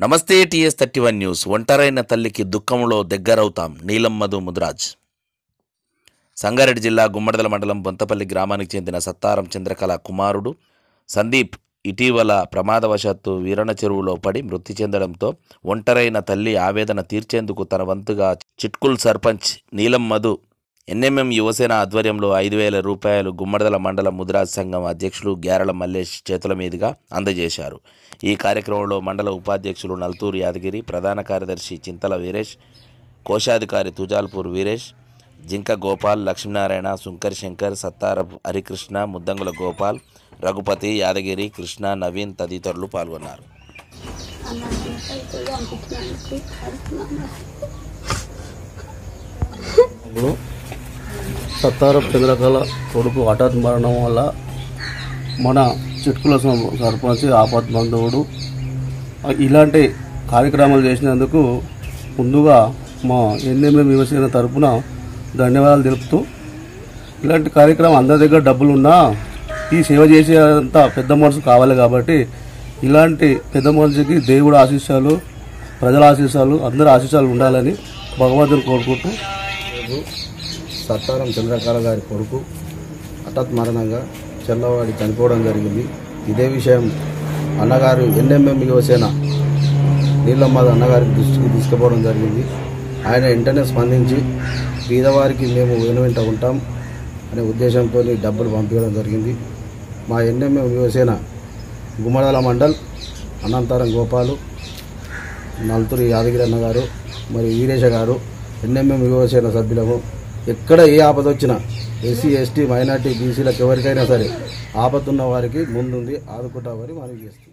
నమస్తే TS thirty one news ఒంటరైన తల్లికి దుఃఖంలో దగ్గరవుతాం నీలం మధు ముద్రాజ్ సంగారెడ్డి జిల్లా గుమ్మడిదల మండలం బొంతపల్లి గ్రామానికి చెందిన సత్తారం చంద్రకళ కుమారుడు సందీప్ ఇటీవల ప్రమాదవశాత్తు వీరణ చెరువులో పడి మృతి చెందడంతో ఒంటరైన తల్లి ఆవేదన తీర్చేందుకు తన వంతుగా చిట్కుల్ సర్పంచ్ నీలం మధు ఎన్ఎంఎం యువసేన ఆధ్వర్యంలో ఐదు వేల రూపాయలు గుమ్మడిదల మండల ముద్రాజ్ సంఘం అధ్యక్షులు గ్యారల మల్లేష్ చేతుల మీదుగా అందజేశారు ఈ కార్యక్రమంలో మండల ఉపాధ్యక్షులు నల్తూరు యాదగిరి ప్రధాన కార్యదర్శి చింతల వీరేష్ కోశాధికారి తుజాల్పూర్ వీరేష్ జింక గోపాల్ లక్ష్మీనారాయణ శంకర్ శంకర్ సత్తార హరికృష్ణ ముద్దంగుల గోపాల్ రఘుపతి యాదగిరి కృష్ణ నవీన్ తదితరులు పాల్గొన్నారు ఇప్పుడు సత్తారపు చంద్రకళ కొడుకు హఠాత్ మరణం వల్ల మన చిట్కుల సం- సర్పంచ్ ఆపత్ బంధువుడు ఇలాంటి కార్యక్రమాలు చేసినందుకు ముందుగా మా ఎన్ఎంఎం యువసేన తరపున ధన్యవాదాలు తెలుపుతూ ఇలాంటి కార్యక్రమం అందరి దగ్గర డబ్బులున్నా ఈ సేవ చేసేంత పెద్ద మనసు కావాలి కాబట్టి ఇలాంటి పెద్ద మనిషికి దేవుడు ఆశీస్సాలు ప్రజల ఆశీస్సాలు అందరి ఆశీస్సాలు ఉండాలని భగవంతుని కోరుకుంటూ రోజు సత్తారం చంద్రకళ గారి కొడుకు హఠాత్ మరణంగా చెల్లవాడి చనిపోవడం జరిగింది ఇదే విషయం అన్నగారు ఎన్ఎంఎం యువసేన నీలమ్మ అన్నగారికి దృష్టికి తీసుకుపోవడం జరిగింది ఆయన వెంటనే స్పందించి పేదవారికి మేము వెను వెంట ఉంటాం అనే ఉద్దేశంతో డబ్బులు పంపించడం జరిగింది మా ఎన్ఎంఎం యువసేన గుమ్మడాల మండల్ అనంతరం గోపాలు నల్తురి యాదగిరి అన్న గారు మరి వీరేశ గారు ఎన్ఎంఎం యువసేన సభ్యులము ఎక్కడ ఏ ఆపద వచ్చినా ఎస్సీ ఎస్టీ మైనార్టీ బీసీలకు ఎవరికైనా సరే ఆపత్తున్న వారికి ముందుంది ఆదుకుంటామని మనవి చేస్తుంది